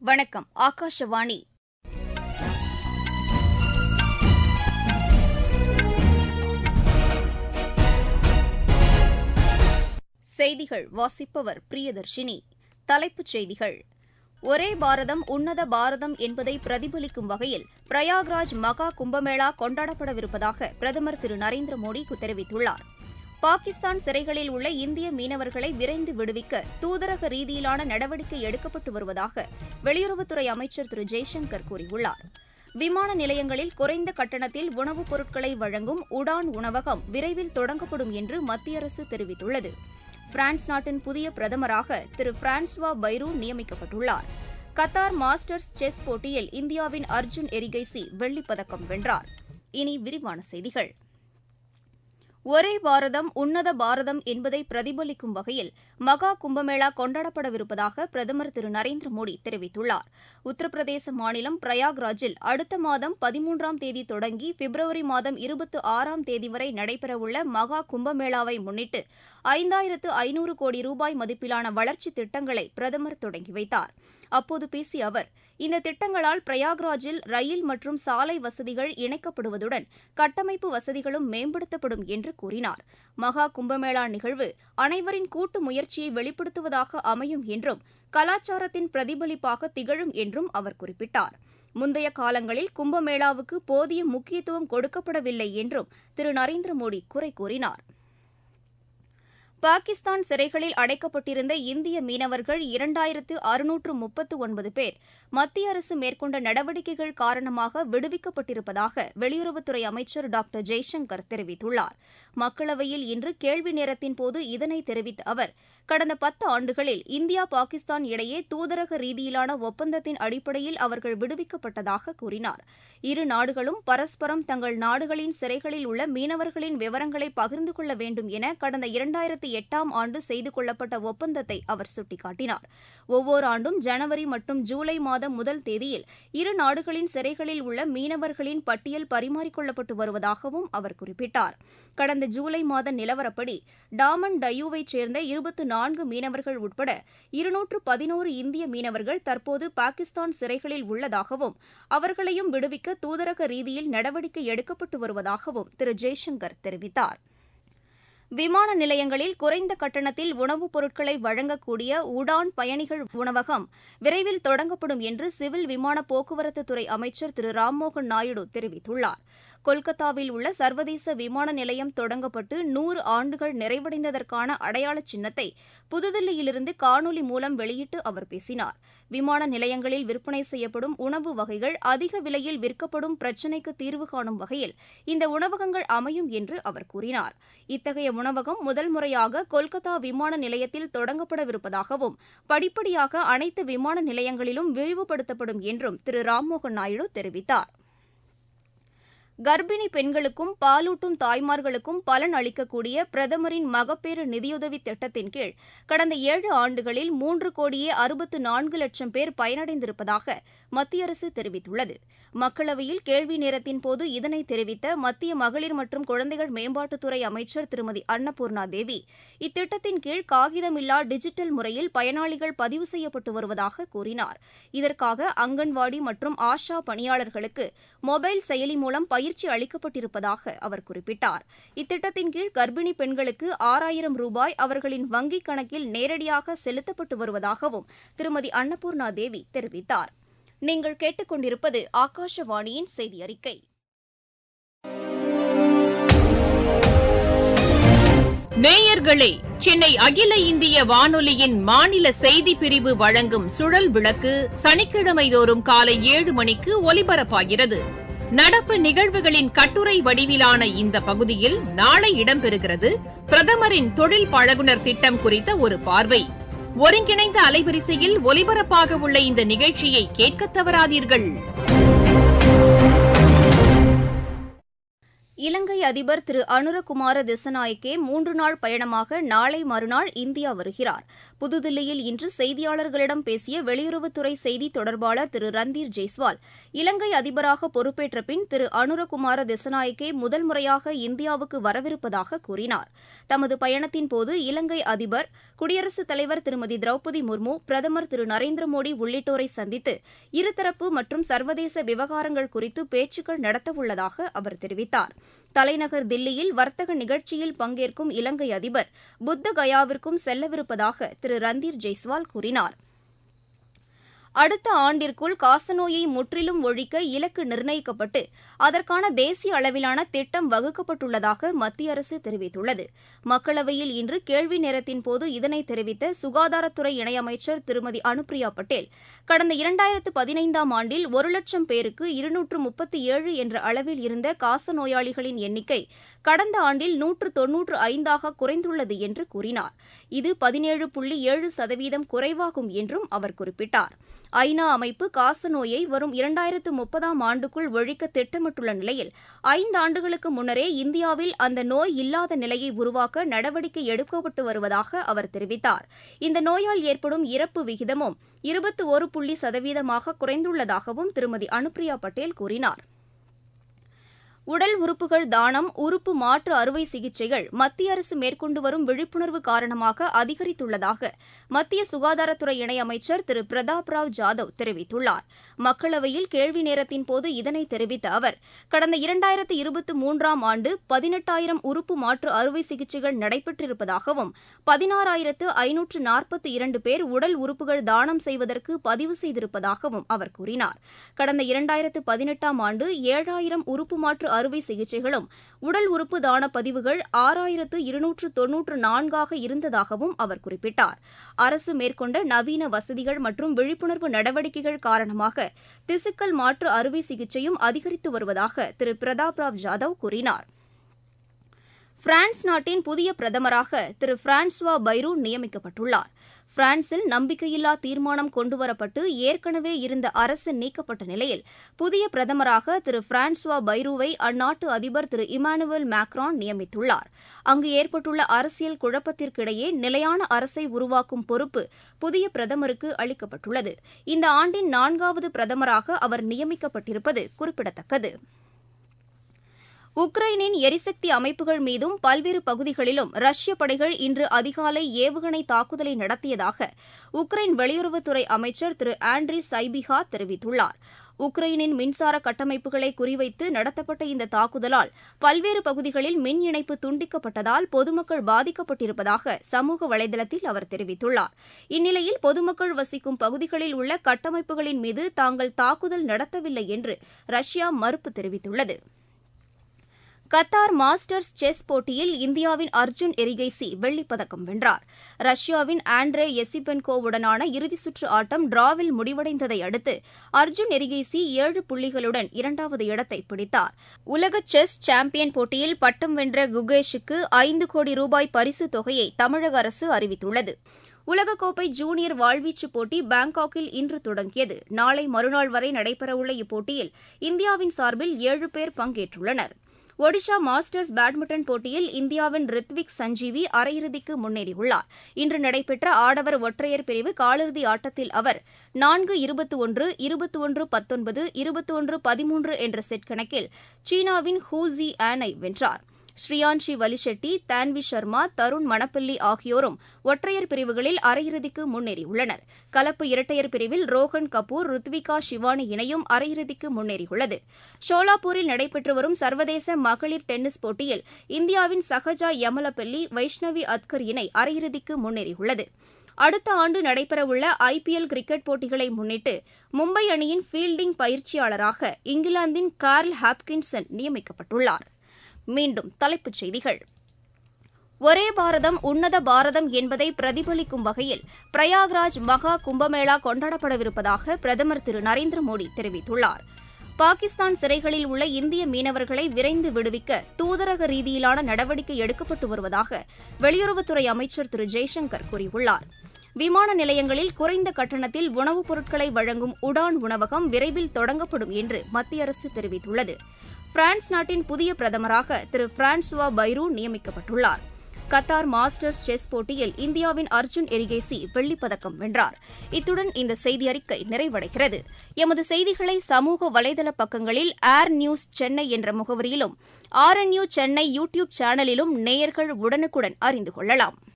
வணக்கம் ஆகாஷவாணி செய்திகள் வாசிப்பவர் பிரியதர்ஷினி தலைப்புச் செய்திகள் ஒரே பாரதம் உன்னத பாரதம் என்பதை பிரதிபலிக்கும் வகையில் பிரயாக்ராஜ் மகா கும்பமேளா கொண்டாடப்படவிருப்பதாக பிரதமர் திரு நரேந்திர மோடி தெரிவித்துள்ளார் பாகிஸ்தான் சிறைகளில் உள்ள இந்திய மீனவர்களை விரைந்து விடுவிக்க தூதரக ரீதியிலான நடவடிக்கை எடுக்கப்பட்டு வருவதாக வெளியுறவுத்துறை அமைச்சர் திரு ஜெய்சங்கர் கூறியுள்ளார் விமான நிலையங்களில் குறைந்த கட்டணத்தில் உணவுப் பொருட்களை வழங்கும் உடான் உணவகம் விரைவில் தொடங்கப்படும் என்று மத்திய அரசு தெரிவித்துள்ளது பிரான்ஸ் நாட்டின் புதிய பிரதமராக திரு பிரான்சுவா பைரூ நியமிக்கப்பட்டுள்ளார் கத்தார் மாஸ்டர்ஸ் செஸ் போட்டியில் இந்தியாவின் அர்ஜுன் எரிகைசி வெள்ளிப்பதக்கம் வென்றார் இனி விரிவான செய்திகள் ஒரே பாரதம் உன்னத பாரதம் என்பதை பிரதிபலிக்கும் வகையில் மகா கும்பமேளா கொண்டாடப்படவிருப்பதாக பிரதமர் திரு நரேந்திர மோடி தெரிவித்துள்ளார் உத்தரப்பிரதேச மாநிலம் பிரயாக்ராஜில் அடுத்த மாதம் பதிமூன்றாம் தேதி தொடங்கி பிப்ரவரி மாதம் இருபத்தி ஆறாம் தேதி வரை நடைபெறவுள்ள மகா கும்பமேளாவை முன்னிட்டு ஐந்தாயிரத்து ஐநூறு கோடி ரூபாய் மதிப்பிலான வளர்ச்சித் திட்டங்களை பிரதமர் தொடங்கி வைத்தார் அப்போது பேசிய அவர் இந்த திட்டங்களால் பிரயாக்ராஜில் ரயில் மற்றும் சாலை வசதிகள் இணைக்கப்படுவதுடன் கட்டமைப்பு வசதிகளும் மேம்படுத்தப்படும் என்று கூறினார் மகா கும்பமேளா நிகழ்வு அனைவரின் கூட்டு முயற்சியை வெளிப்படுத்துவதாக அமையும் என்றும் கலாச்சாரத்தின் பிரதிபலிப்பாக திகழும் என்றும் அவர் குறிப்பிட்டார் முந்தைய காலங்களில் கும்பமேளாவுக்கு போதிய முக்கியத்துவம் கொடுக்கப்படவில்லை என்றும் திரு நரேந்திர மோடி குறை கூறினார் பாகிஸ்தான் சிறைகளில் அடைக்கப்பட்டிருந்த இந்திய மீனவர்கள் இரண்டாயிரத்து அறுநூற்று முப்பத்து ஒன்பது பேர் மத்திய அரசு மேற்கொண்ட நடவடிக்கைகள் காரணமாக விடுவிக்கப்பட்டிருப்பதாக வெளியுறவுத்துறை அமைச்சர் டாக்டர் ஜெய்சங்கர் தெரிவித்துள்ளார் மக்களவையில் இன்று கேள்வி நேரத்தின் போது இதனை தெரிவித்த அவர் கடந்த பத்து ஆண்டுகளில் இந்தியா பாகிஸ்தான் இடையே தூதரக ரீதியிலான ஒப்பந்தத்தின் அடிப்படையில் அவர்கள் விடுவிக்கப்பட்டதாக கூறினார் இரு நாடுகளும் பரஸ்பரம் தங்கள் நாடுகளின் சிறைகளில் உள்ள மீனவர்களின் விவரங்களை பகிர்ந்து கொள்ள வேண்டும் என கடந்த இரண்டாயிரத்து எட்டாம் ஆண்டு செய்து கொள்ளப்பட்ட ஒப்பந்தத்தை அவர் சுட்டிக்காட்டினார் ஒவ்வொரு ஆண்டும் ஜனவரி மற்றும் ஜூலை மாதம் முதல் தேதியில் இரு நாடுகளின் சிறைகளில் உள்ள மீனவர்களின் பட்டியல் பரிமாறிக்கொள்ளப்பட்டு வருவதாகவும் அவர் குறிப்பிட்டார் கடந்த ஜூலை மாத நிலவரப்படி டாமன் டயூவைச் சேர்ந்த இருபத்து நான்கு மீனவர்கள் உட்பட இருநூற்று பதினோரு இந்திய மீனவர்கள் தற்போது பாகிஸ்தான் சிறைகளில் உள்ளதாகவும் அவர்களையும் விடுவிக்க தூதரக ரீதியில் நடவடிக்கை எடுக்கப்பட்டு வருவதாகவும் திரு ஜெய்சங்கர் தெரிவித்தார் விமான நிலையங்களில் குறைந்த கட்டணத்தில் உணவுப் பொருட்களை வழங்கக்கூடிய உடான் பயணிகள் உணவகம் விரைவில் தொடங்கப்படும் என்று சிவில் விமான போக்குவரத்துத்துறை அமைச்சர் திரு ராம்மோகன் நாயுடு தெரிவித்துள்ளார் கொல்கத்தாவில் உள்ள சர்வதேச விமான நிலையம் தொடங்கப்பட்டு நூறு ஆண்டுகள் நிறைவடைந்ததற்கான அடையாள சின்னத்தை புதுதில்லியிலிருந்து காணொலி மூலம் வெளியிட்டு அவர் பேசினார் விமான நிலையங்களில் விற்பனை செய்யப்படும் உணவு வகைகள் அதிக விலையில் விற்கப்படும் பிரச்சினைக்கு தீர்வு காணும் வகையில் இந்த உணவகங்கள் அமையும் என்று அவர் கூறினார் இத்தகைய உணவகம் முதல் முறையாக கொல்கத்தா விமான நிலையத்தில் தொடங்கப்படவிருப்பதாகவும் படிப்படியாக அனைத்து விமான நிலையங்களிலும் விரிவுபடுத்தப்படும் என்றும் திரு ராம்மோகன் நாயுடு தெரிவித்தார் கர்ப்பிணி பெண்களுக்கும் பாலூட்டும் தாய்மார்களுக்கும் பலன் அளிக்கக்கூடிய பிரதமரின் மகப்பேறு நிதியுதவி திட்டத்தின் கீழ் கடந்த ஏழு ஆண்டுகளில் மூன்று கோடியே அறுபத்து நான்கு லட்சம் பேர் பயனடைந்திருப்பதாக மத்திய அரசு தெரிவித்துள்ளது மக்களவையில் கேள்வி நேரத்தின் போது இதனை தெரிவித்த மத்திய மகளிர் மற்றும் குழந்தைகள் மேம்பாட்டுத்துறை அமைச்சர் திருமதி அன்னபூர்ணா தேவி இத்திட்டத்தின் கீழ் காகிதமில்லா டிஜிட்டல் முறையில் பயனாளிகள் பதிவு செய்யப்பட்டு வருவதாக கூறினார் இதற்காக அங்கன்வாடி மற்றும் ஆஷா பணியாளர்களுக்கு மொபைல் செயலி மூலம் பயிற்சி அளிக்கப்பட்டிருப்பதாக அவர் குறிப்பிட்டார் இத்திட்டத்தின் கீழ் கர்ப்பிணி பெண்களுக்கு ஆறாயிரம் ரூபாய் அவர்களின் வங்கிக் கணக்கில் நேரடியாக செலுத்தப்பட்டு வருவதாகவும் திருமதி அன்னபூர்ணா தேவி தெரிவித்தார் நீங்கள் கேட்டுக்கொண்டிருப்பது ஆகாஷவாணியின் செய்தி அறிக்கை நேயர்களே சென்னை அகில இந்திய வானொலியின் மாநில செய்தி பிரிவு வழங்கும் சுழல் விளக்கு சனிக்கிழமை தோறும் காலை ஏழு மணிக்கு ஒலிபரப்பாகிறது நடப்பு நிகழ்வுகளின் கட்டுரை வடிவிலான இந்த பகுதியில் நாளை இடம்பெறுகிறது பிரதமரின் தொழில் பழகுனர் திட்டம் குறித்த ஒரு பார்வை ஒருங்கிணைந்த அலைவரிசையில் ஒலிபரப்பாக உள்ள இந்த நிகழ்ச்சியை கேட்க தவறாதீர்கள் இலங்கை அதிபர் திரு அனுரகுமார திசநாயக்கே மூன்று நாள் பயணமாக நாளை மறுநாள் இந்தியா வருகிறார் புதுதில்லியில் இன்று செய்தியாளர்களிடம் பேசிய வெளியுறவுத்துறை செய்தி தொடர்பாளர் திரு ரந்தீர் ஜெய்ஸ்வால் இலங்கை அதிபராக பொறுப்பேற்ற பின் திரு அனுரகுமார திசநாயக்கே முதல் முறையாக இந்தியாவுக்கு வரவிருப்பதாக கூறினார் தமது பயணத்தின் போது இலங்கை அதிபர் குடியரசுத் தலைவர் திருமதி திரௌபதி முர்மு பிரதமர் திரு நரேந்திர மோடி உள்ளிட்டோரை சந்தித்து இருதரப்பு மற்றும் சர்வதேச விவகாரங்கள் குறித்து பேச்சுக்கள் நடத்தவுள்ளதாக அவர் தெரிவித்தார் தலைநகர் தில்லியில் வர்த்தக நிகழ்ச்சியில் பங்கேற்கும் இலங்கை அதிபர் புத்த கயாவிற்கும் செல்லவிருப்பதாக திரு ரந்தீர் ஜெய்ஸ்வால் கூறினார் அடுத்த ஆண்டிற்குள் காசநோயை முற்றிலும் ஒழிக்க இலக்கு நிர்ணயிக்கப்பட்டு அதற்கான தேசிய அளவிலான திட்டம் வகுக்கப்பட்டுள்ளதாக மத்திய அரசு தெரிவித்துள்ளது மக்களவையில் இன்று கேள்வி நேரத்தின் போது இதனை தெரிவித்த சுகாதாரத்துறை இணையமைச்சர் திருமதி அனுப்பிரியா பட்டேல் கடந்த இரண்டாயிரத்து பதினைந்தாம் ஆண்டில் ஒரு லட்சம் பேருக்கு இருநூற்று முப்பத்தி ஏழு என்ற அளவில் இருந்த காசநோயாளிகளின் எண்ணிக்கை கடந்த ஆண்டில் நூற்று தொன்னூற்று ஐந்தாக குறைந்துள்ளது என்று கூறினார் இது பதினேழு புள்ளி ஏழு சதவீதம் குறைவாகும் என்றும் அவர் குறிப்பிட்டார் ஐநா அமைப்பு காசநோயை வரும் இரண்டாயிரத்து முப்பதாம் ஆண்டுக்குள் ஒழிக்க திட்டமிட்டுள்ள நிலையில் ஐந்தாண்டுகளுக்கு முன்னரே இந்தியாவில் அந்த நோய் இல்லாத நிலையை உருவாக்க நடவடிக்கை எடுக்கப்பட்டு வருவதாக அவர் தெரிவித்தார் இந்த நோயால் ஏற்படும் இறப்பு விகிதமும் இருபத்தி ஒரு புள்ளி சதவீதமாக குறைந்துள்ளதாகவும் திருமதி அனுப்பிரியா பட்டேல் கூறினார் உடல் உறுப்புகள் தானம் உறுப்பு மாற்று அறுவை சிகிச்சைகள் மத்திய அரசு மேற்கொண்டு வரும் விழிப்புணர்வு காரணமாக அதிகரித்துள்ளதாக மத்திய சுகாதாரத்துறை இணையமைச்சர் திரு பிரதாப் ராவ் ஜாதவ் தெரிவித்துள்ளார் மக்களவையில் கேள்வி நேரத்தின் போது இதனை தெரிவித்த அவர் கடந்த இரண்டாயிரத்து இருபத்தி மூன்றாம் ஆண்டு பதினெட்டாயிரம் உறுப்பு மாற்று அறுவை சிகிச்சைகள் நடைபெற்றிருப்பதாகவும் பதினாறாயிரத்து ஐநூற்று நாற்பத்தி இரண்டு பேர் உடல் உறுப்புகள் தானம் செய்வதற்கு பதிவு செய்திருப்பதாகவும் அவர் கூறினார் கடந்த இரண்டாயிரத்து பதினெட்டாம் ஆண்டு ஏழாயிரம் உறுப்பு மாற்று அறுவை சிகிச்சைகளும் உடல் உறுப்பு தான பதிவுகள் ஆறாயிரத்து இருநூற்று தொன்னூற்று நான்காக இருந்ததாகவும் அவர் குறிப்பிட்டார் அரசு மேற்கொண்ட நவீன வசதிகள் மற்றும் விழிப்புணர்வு நடவடிக்கைகள் காரணமாக திசுக்கள் மாற்று அறுவை சிகிச்சையும் அதிகரித்து வருவதாக திரு பிரதாப் ராவ் ஜாதவ் கூறினார் பிரான்ஸ் நாட்டின் புதிய பிரதமராக திரு பிரான்சுவா பைரு நியமிக்கப்பட்டுள்ளார் பிரான்சில் நம்பிக்கையில்லா தீர்மானம் கொண்டுவரப்பட்டு ஏற்கனவே இருந்த அரசு நீக்கப்பட்ட நிலையில் புதிய பிரதமராக திரு பிரான்சுவா பைருவை அந்நாட்டு அதிபர் திரு இமானுவேல் மேக்ரான் நியமித்துள்ளார் அங்கு ஏற்பட்டுள்ள அரசியல் குழப்பத்திற்கிடையே நிலையான அரசை உருவாக்கும் பொறுப்பு புதிய பிரதமருக்கு அளிக்கப்பட்டுள்ளது இந்த ஆண்டின் நான்காவது பிரதமராக அவர் நியமிக்கப்பட்டிருப்பது குறிப்பிடத்தக்கது உக்ரைனின் எரிசக்தி அமைப்புகள் மீதும் பல்வேறு பகுதிகளிலும் ரஷ்ய படைகள் இன்று அதிகாலை ஏவுகணை தாக்குதலை நடத்தியதாக உக்ரைன் வெளியுறவுத்துறை அமைச்சர் திரு ஆண்ட்ரி சைபிஹா தெரிவித்துள்ளார் உக்ரைனின் மின்சார கட்டமைப்புகளை குறிவைத்து நடத்தப்பட்ட இந்த தாக்குதலால் பல்வேறு பகுதிகளில் மின் இணைப்பு துண்டிக்கப்பட்டதால் பொதுமக்கள் பாதிக்கப்பட்டிருப்பதாக சமூக வலைதளத்தில் அவர் தெரிவித்துள்ளார் இந்நிலையில் பொதுமக்கள் வசிக்கும் பகுதிகளில் உள்ள கட்டமைப்புகளின் மீது தாங்கள் தாக்குதல் நடத்தவில்லை என்று ரஷ்யா மறுப்பு தெரிவித்துள்ளது கத்தார் மாஸ்டர்ஸ் செஸ் போட்டியில் இந்தியாவின் அர்ஜுன் எரிகைசி வெள்ளிப்பதக்கம் வென்றார் ரஷ்யாவின் ஆண்ட்ரே எசிபென்கோவுடனான இறுதிச் சுற்று ஆட்டம் டிராவில் முடிவடைந்ததை அடுத்து அர்ஜுன் எரிகைசி ஏழு புள்ளிகளுடன் இரண்டாவது இடத்தை பிடித்தார் உலக செஸ் சாம்பியன் போட்டியில் பட்டம் வென்ற குகேஷுக்கு ஐந்து கோடி ரூபாய் பரிசுத் தொகையை தமிழக அரசு அறிவித்துள்ளது உலகக்கோப்பை ஜூனியர் வாழ்வீச்சு போட்டி பாங்காக்கில் இன்று தொடங்கியது நாளை மறுநாள் வரை நடைபெறவுள்ள இப்போட்டியில் இந்தியாவின் சார்பில் ஏழு பேர் பங்கேற்றுள்ளனா் ஒடிஷா மாஸ்டர்ஸ் பேட்மிண்டன் போட்டியில் இந்தியாவின் ரித்விக் சஞ்சீவி அரையிறுதிக்கு முன்னேறியுள்ளார் இன்று நடைபெற்ற ஆடவர் ஒற்றையர் பிரிவு காலிறுதி ஆட்டத்தில் அவர் நான்கு இருபத்தி ஒன்று இருபத்தி ஒன்று பத்தொன்பது இருபத்தி ஒன்று பதிமூன்று என்ற செட் கணக்கில் சீனாவின் ஹூசி ஆனை வென்றார் ஸ்ரீயான்ஷி வலிஷெட்டி தான்வி சர்மா தருண் மணப்பள்ளி ஆகியோரும் ஒற்றையர் பிரிவுகளில் அரையிறுதிக்கு முன்னேறியுள்ளனர் கலப்பு இரட்டையர் பிரிவில் ரோஹன் கபூர் ருத்விகா ஷிவானி இணையும் அரையிறுதிக்கு முன்னேறியுள்ளது ஷோலாப்பூரில் நடைபெற்று வரும் சர்வதேச மகளிர் டென்னிஸ் போட்டியில் இந்தியாவின் சஹஜா யமலப்பள்ளி வைஷ்ணவி அத்கர் இணை அரையிறுதிக்கு முன்னேறியுள்ளது அடுத்த ஆண்டு நடைபெறவுள்ள ஐபிஎல் கிரிக்கெட் போட்டிகளை முன்னிட்டு மும்பை அணியின் ஃபீல்டிங் பயிற்சியாளராக இங்கிலாந்தின் கார்ல் ஹாப்கின்சன் நியமிக்கப்பட்டுள்ளார் மீண்டும் தலைப்புச் செய்திகள் ஒரே பாரதம் உன்னத பாரதம் என்பதை பிரதிபலிக்கும் வகையில் பிரயாக்ராஜ் மகா கும்பமேளா கொண்டாடப்படவிருப்பதாக பிரதமர் திரு நரேந்திர மோடி தெரிவித்துள்ளார் பாகிஸ்தான் சிறைகளில் உள்ள இந்திய மீனவர்களை விரைந்து விடுவிக்க தூதரக ரீதியிலான நடவடிக்கை எடுக்கப்பட்டு வருவதாக வெளியுறவுத்துறை அமைச்சர் திரு ஜெய்சங்கர் கூறியுள்ளார் விமான நிலையங்களில் குறைந்த கட்டணத்தில் உணவுப் பொருட்களை வழங்கும் உடான் உணவகம் விரைவில் தொடங்கப்படும் என்று மத்திய அரசு தெரிவித்துள்ளது பிரான்ஸ் நாட்டின் புதிய பிரதமராக திரு பிரான்சுவா பைரூ நியமிக்கப்பட்டுள்ளார் கத்தார் மாஸ்டர்ஸ் செஸ் போட்டியில் இந்தியாவின் அர்ஜுன் எரிகேசி வெள்ளிப்பதக்கம் வென்றார் இத்துடன் இந்த செய்தி அறிக்கை நிறைவடைகிறது எமது செய்திகளை சமூக வலைதள பக்கங்களில் ஏர் நியூஸ் சென்னை என்ற முகவரியிலும் R N Chennai YouTube சேனலிலும் நேயர்கள் உடனுக்குடன் அறிந்து கொள்ளலாம்